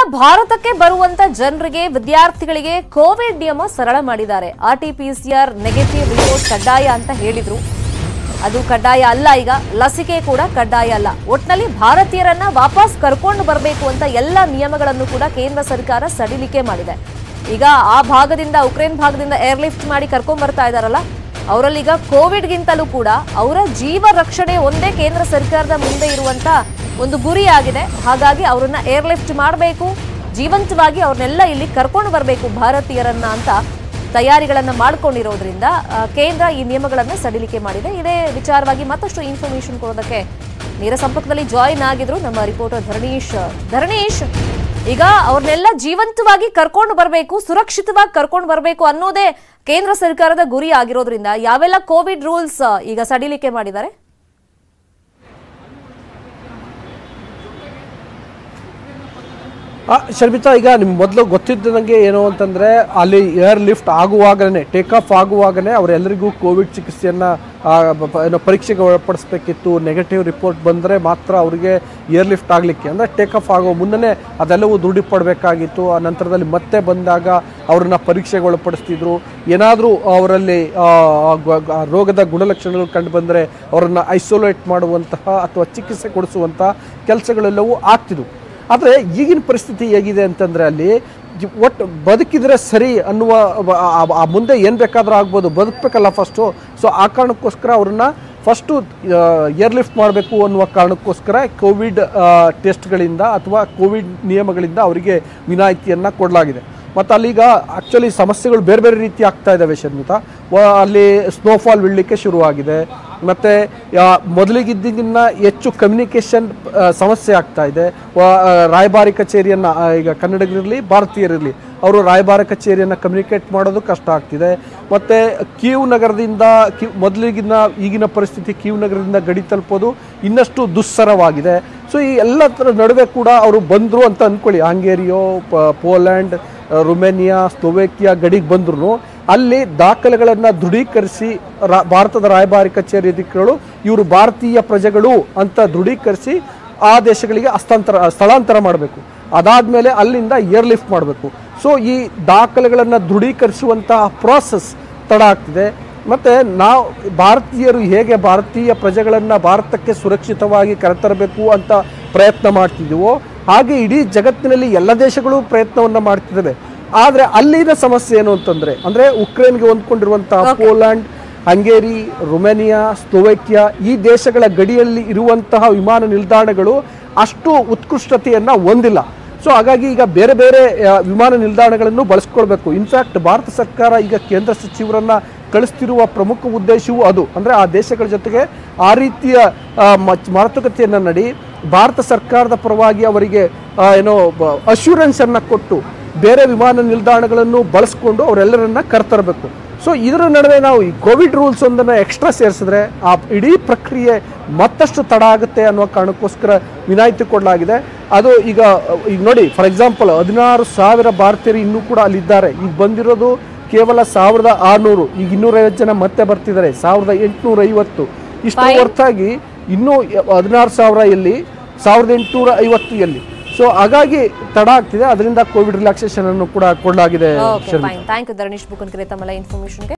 ಭಾರತಕ್ಕೆ ಬರುವಂತ ಜನರಿಗೆ ವಿದ್ಯಾರ್ಥಿಗಳಿಗೆ ಕೋವಿಡ್ ನಿಯಮ ಸರಳ ಮಾಡಿದ್ದಾರೆ R T P C R negative report ಕಡ್ಡಾಯ ಅಂತ ಹೇಳಿದ್ರು ಅದು ಕಡ್ಡಾಯ ಅಲ್ಲ ಈಗ ಲಸಿಕೆ ಕೂಡ ಕಡ್ಡಾಯ ಅಲ್ಲ ಒಟ್ನಲ್ಲಿ ಭಾರತೀಯರನ್ನ ವಾಪಸ್ ಕರ್ಕೊಂಡು ಬರಬೇಕು ಅಂತ ಎಲ್ಲ ನಿಯಮಗಳನ್ನು ಕೂಡ ಕೇಂದ್ರ ಸರ್ಕಾರ ಸಡಿಲಿಕೆ ಮಾಡಿದೆ ಈಗ ಆ ಭಾಗದಿಂದ ಉಕ್ರೇನ್ ಭಾಗದಿಂದ ಏರ್ಲಿಫ್ಟ್ ಮಾಡಿ ಕರ್ಕೊಂಡ್ ಬರ್ತಾ ಇದಾರಲ್ಲ ಅವರಲ್ಲಿ ಈಗ ಕೋವಿಡ್ಗಿಂತಲೂ ಕೂಡ ಅವರ ಜೀವ ರಕ್ಷಣೆ ಒಂದೇ ಕೇಂದ್ರ ಸರ್ಕಾರದ ಮುಂದೆ ಇರುವಂತ ಒಂದು ಗುರಿ ಆಗಿದೆ ಹಾಗಾಗಿ ಅವರನ್ನ ಏರ್ಲಿಫ್ಟ್ ಮಾಡಬೇಕು ಜೀವಂತವಾಗಿ ಅವ್ರನ್ನೆಲ್ಲ ಇಲ್ಲಿ ಕರ್ಕೊಂಡು ಬರಬೇಕು ಭಾರತೀಯರನ್ನ ಅಂತ ತಯಾರಿಗಳನ್ನ ಮಾಡ್ಕೊಂಡಿರೋದ್ರಿಂದ ಆ, ಕೇಂದ್ರ ಈ ನಿಯಮಗಳನ್ನ ಸಡಿಲಿಕೆ ಮಾಡಿದೆ ಇದೇ ವಿಚಾರವಾಗಿ ಮತ್ತಷ್ಟು ಇನ್ಫಾರ್ಮೇಶನ್ ಕೊಡೋದಕ್ಕೆ ನೇರ ಸಂಪರ್ಕದಲ್ಲಿ ಜಾಯಿನ್ ಆಗಿದ್ರು ನಮ್ಮ ರಿಪೋರ್ಟರ್ ಧರಣೀಶ್ ಧರಣೀಶ್ ಈಗ ಅವ್ರನ್ನೆಲ್ಲ ಜೀವಂತವಾಗಿ ಕರ್ಕೊಂಡು ಬರಬೇಕು ಸುರಕ್ಷಿತವಾಗಿ ಕರ್ಕೊಂಡು ಬರಬೇಕು ಅನ್ನೋದೇ ಕೇಂದ್ರ ಸರ್ಕಾರದ ಗುರಿ ಆಗಿರೋದ್ರಿಂದ ಯಾವೆಲ್ಲ ಕೋವಿಡ್ ರೂಲ್ಸ್ ಈಗ ಸಡಿಲಿಕೆ ಮಾಡಿದ್ದಾರೆ ಆ, ಶರ್ಮಿತಾ ಈಗ ನಿಮ್ಗೆ ಮೊದಲು ಗೊತ್ತಿದ್ದಂಗೆ ಏನು ಅಂತಂದ್ರೆ ಅಲ್ಲಿ ಏರ್ ಲಿಫ್ಟ್ ಆಗುವಾಗಲೇ ಟೇಕ್ ಆಫ್ ಆಗುವಾಗಲೇ ಅವರೆಲ್ಲರಿಗೂ ಕೋವಿಡ್ ಚಿಕಿತ್ಸೆಯನ್ನ ಆ, ಬ- ಬ- ಏನೋ ಪರೀಕ್ಷೆಗೆ ಒಳಪಡಿಸ್ಬೇಕಿತ್ತು ನೆಗೆಟಿವ್ ರಿಪೋರ್ಟ್ ಬಂದರೆ ಮಾತ್ರ ಅವರಿಗೆ ಏರ್ ಲಿಫ್ಟ್ ಆಗಲಿಕ್ಕೆ ಅಂದರೆ ಟೇಕ್ ಆಫ್ ಆಗೋ ಮುನ್ನನೇ ಅದೆಲ್ಲವೂ ದೃಢಪಡಬೇಕಾಗಿತ್ತು ಆ ನಂತರದಲ್ಲಿ ಮತ್ತೆ ಬಂದಾಗ ಅವ್ರನ್ನ ಪರೀಕ್ಷೆಗೆ ಒಳಪಡಿಸ್ತಿದ್ರು ಏನಾದರೂ ಅವರಲ್ಲಿ ಆ, ಗ- ಗ- ರೋಗದ ಗುಣಲಕ್ಷಣಗಳು ಕಂಡು ಬಂದರೆ ಅವರನ್ನು ಐಸೋಲೇಟ್ ಮಾಡುವಂತಹ ಅಥವಾ ಚಿಕಿತ್ಸೆ ಕೊಡಿಸುವಂತಹ ಕೆಲಸಗಳೆಲ್ಲವೂ ಆಗ್ತಿದ್ವು ಆದರೆ ಈಗಿನ ಪರಿಸ್ಥಿತಿ ಹೇಗಿದೆ ಅಂತಂದ್ರೆ ಅಲ್ಲಿ ಜಿ- ಒಟ್ಟು ಬದುಕಿದ್ರೆ ಸರಿ ಅನ್ನುವ ಬ- ಆ- ಆ ಮುಂದೆ ಏನು ಬೇಕಾದ್ರೂ ಆಗ್ಬೋದು ಬದುಕಬೇಕಲ್ಲ ಫಸ್ಟು ಸೊ ಆ ಕಾರಣಕ್ಕೋಸ್ಕರ ಅವ್ರನ್ನ ಫಸ್ಟು ಏರ್ ಲಿಫ್ಟ್ ಮಾಡಬೇಕು ಅನ್ನುವ ಕಾರಣಕ್ಕೋಸ್ಕರ ಕೋವಿಡ್ ಟೆಸ್ಟ್ಗಳಿಂದ ಅಥವಾ ಕೋವಿಡ್ ನಿಯಮಗಳಿಂದ ಅವರಿಗೆ ವಿನಾಯಿತಿಯನ್ನು ಕೊಡಲಾಗಿದೆ ಮತ್ತು ಅಲ್ಲೀಗ ಆ್ಯಕ್ಚುಲಿ ಸಮಸ್ಯೆಗಳು ಬೇರೆ ಬೇರೆ ರೀತಿ ಆಗ್ತಾ ಇದ್ದಾವೆ ಶರ್ಮಿತಾ ವ- ಅಲ್ಲಿ ಸ್ನೋಫಾಲ್ ಬೀಳಲಿಕ್ಕೆ ಶುರುವಾಗಿದೆ ಮತ್ತು ಮೊದಲಿಗಿದ್ದಿಗಿನ್ನ ಹೆಚ್ಚು ಕಮ್ಯುನಿಕೇಷನ್ ಸಮಸ್ಯೆ ಆಗ್ತಾ ಇದೆ ವ- ಆ, ರಾಯಭಾರಿ ಕಚೇರಿಯನ್ನು ಈಗ ಕನ್ನಡಿಗರಿರಲಿ ಭಾರತೀಯರಿರಲಿ ಅವರು ರಾಯಭಾರ ಕಚೇರಿಯನ್ನು ಕಮ್ಯುನಿಕೇಟ್ ಮಾಡೋದು ಕಷ್ಟ ಆಗ್ತಿದೆ ಮತ್ತು ಕೀವ್ ನಗರದಿಂದ ಕಿ ಮೊದಲಿಗಿನ ಈಗಿನ ಪರಿಸ್ಥಿತಿ ಕೀವ್ ನಗರದಿಂದ ಗಡಿ ತಲುಪೋದು ಇನ್ನಷ್ಟು ದುಸ್ಸರವಾಗಿದೆ ಸೊ ಈ ಎಲ್ಲ ಥರ ನಡುವೆ ಕೂಡ ಅವರು ಬಂದರು ಅಂತ ಅಂದ್ಕೊಳ್ಳಿ ಹಂಗೇರಿಯೋ ಪ- ಪೋಲ್ಯಾಂಡ್ ರುಮೇನಿಯಾ ಸ್ಲೋವೇಕಿಯಾ ಗಡಿಗೆ ಬಂದ್ರು ಅಲ್ಲಿ ದಾಖಲೆಗಳನ್ನು ದೃಢೀಕರಿಸಿ ರಾ- ಭಾರತದ ರಾಯಭಾರಿ ಕಚೇರಿ ಅಧಿಕಾರಿಗಳು ಇವರು ಭಾರತೀಯ ಪ್ರಜೆಗಳು ಅಂತ ದೃಢೀಕರಿಸಿ ಆ ದೇಶಗಳಿಗೆ ಹಸ್ತಾಂತರ ಸ್ಥಳಾಂತರ ಮಾಡಬೇಕು ಅದಾದಮೇಲೆ ಅಲ್ಲಿಂದ ಏರ್ ಲಿಫ್ಟ್ ಮಾಡಬೇಕು ಸೊ ಈ ದಾಖಲೆಗಳನ್ನು ದೃಢೀಕರಿಸುವಂತಹ ಪ್ರಾಸೆಸ್ ತಡ ಆಗ್ತಿದೆ ಮತ್ತು ನಾವು ಭಾರತೀಯರು ಹೇಗೆ ಭಾರತೀಯ ಪ್ರಜೆಗಳನ್ನು ಭಾರತಕ್ಕೆ ಸುರಕ್ಷಿತವಾಗಿ ಕರೆತರಬೇಕು ಅಂತ ಪ್ರಯತ್ನ ಮಾಡ್ತಿದ್ದೀವೋ ಹಾಗೆ ಇಡೀ ಜಗತ್ತಿನಲ್ಲಿ ಎಲ್ಲ ದೇಶಗಳು ಪ್ರಯತ್ನವನ್ನು ಮಾಡ್ತಿದ್ದಾವೆ ಆದರೆ ಅಲ್ಲಿನ ಸಮಸ್ಯೆ ಏನು ಅಂತಂದರೆ ಅಂದರೆ ಉಕ್ರೇನ್ಗೆ ಹೊಂದ್ಕೊಂಡಿರುವಂತಹ ಪೋಲ್ಯಾಂಡ್ ಹಂಗೇರಿ ರೊಮೇನಿಯಾ ಸ್ಲೋವೇಕಿಯಾ ಈ ದೇಶಗಳ ಗಡಿಯಲ್ಲಿ ಇರುವಂತಹ ವಿಮಾನ ನಿಲ್ದಾಣಗಳು ಅಷ್ಟು ಉತ್ಕೃಷ್ಟತೆಯನ್ನು ಹೊಂದಿಲ್ಲ ಸೊ ಹಾಗಾಗಿ ಈಗ ಬೇರೆ ಬೇರೆ ಆ, ವಿಮಾನ ನಿಲ್ದಾಣಗಳನ್ನು ಬಳಸ್ಕೊಳ್ಬೇಕು ಇನ್ಫ್ಯಾಕ್ಟ್ ಭಾರತ ಸರ್ಕಾರ ಈಗ ಕೇಂದ್ರ ಸಚಿವರನ್ನ ಕಳಿಸ್ತಿರುವ ಪ್ರಮುಖ ಉದ್ದೇಶವೂ ಅದು ಅಂದರೆ ಆ ದೇಶಗಳ ಜೊತೆಗೆ ಆ ರೀತಿಯ ಆ, ಮ- ಮಾತುಕತೆಯನ್ನು ನಡಿ ಭಾರತ ಸರ್ಕಾರದ ಪರವಾಗಿ ಅವರಿಗೆ ಆ, ಏನೋ ಅಶ್ಯೂರೆನ್ಸ್ ಅನ್ನ ಕೊಟ್ಟು ಬೇರೆ ವಿಮಾನ ನಿಲ್ದಾಣಗಳನ್ನು ಬಳಸ್ಕೊಂಡು ಅವರೆಲ್ಲರನ್ನ ಕರ್ತರಬೇಕು ಸೊ ಇದರ ನಡುವೆ ನಾವು ಈ ಕೋವಿಡ್ ರೂಲ್ಸ್ ಒಂದನ್ನು ಎಕ್ಸ್ಟ್ರಾ ಸೇರಿಸಿದ್ರೆ ಆ ಇಡೀ ಪ್ರಕ್ರಿಯೆ ಮತ್ತಷ್ಟು ತಡ ಆಗುತ್ತೆ ಅನ್ನೋ ಕಾರಣಕ್ಕೋಸ್ಕರ ವಿನಾಯಿತಿ ಕೊಡಲಾಗಿದೆ ಅದು ಈಗ ಈಗ ನೋಡಿ ಫಾರ್ ಎಕ್ಸಾಂಪಲ್ ಹದಿನಾರು ಸಾವಿರ ಭಾರತೀಯರು ಇನ್ನೂ ಕೂಡ ಅಲ್ಲಿದ್ದಾರೆ ಈಗ ಬಂದಿರೋದು ಕೇವಲ ಸಾವಿರದ ಆರುನೂರು ಈಗ ಇನ್ನೂರೈವತ್ತು ಜನ ಮತ್ತೆ ಬರ್ತಿದ್ದಾರೆ ಸಾವಿರದ ಎಂಟುನೂರ ಐವತ್ತು ಇಷ್ಟು ಹೊರತಾಗಿ ಇನ್ನೂ ಹದಿನಾರು ಸಾವಿರ ಎಲ್ಲಿ ಸಾವಿರದ ಎಂಟುನೂರ ಐವತ್ತು ಎಲ್ಲಿ ಸೊ ಹಾಗಾಗಿ ತಡ ಆಗ್ತಿದೆ ಅದರಿಂದ ಕೋವಿಡ್ ರಿಲ್ಯಾಕ್ಸೇಷನ್ ಅನ್ನು ಕೂಡ ಕೊಡಲಾಗಿದೆ okay fine thank you Dharanish Bukankere ತಮ್ಮೆಲ್ಲ ಇನ್ಫಾರ್ಮೇಶನ್ಗೆ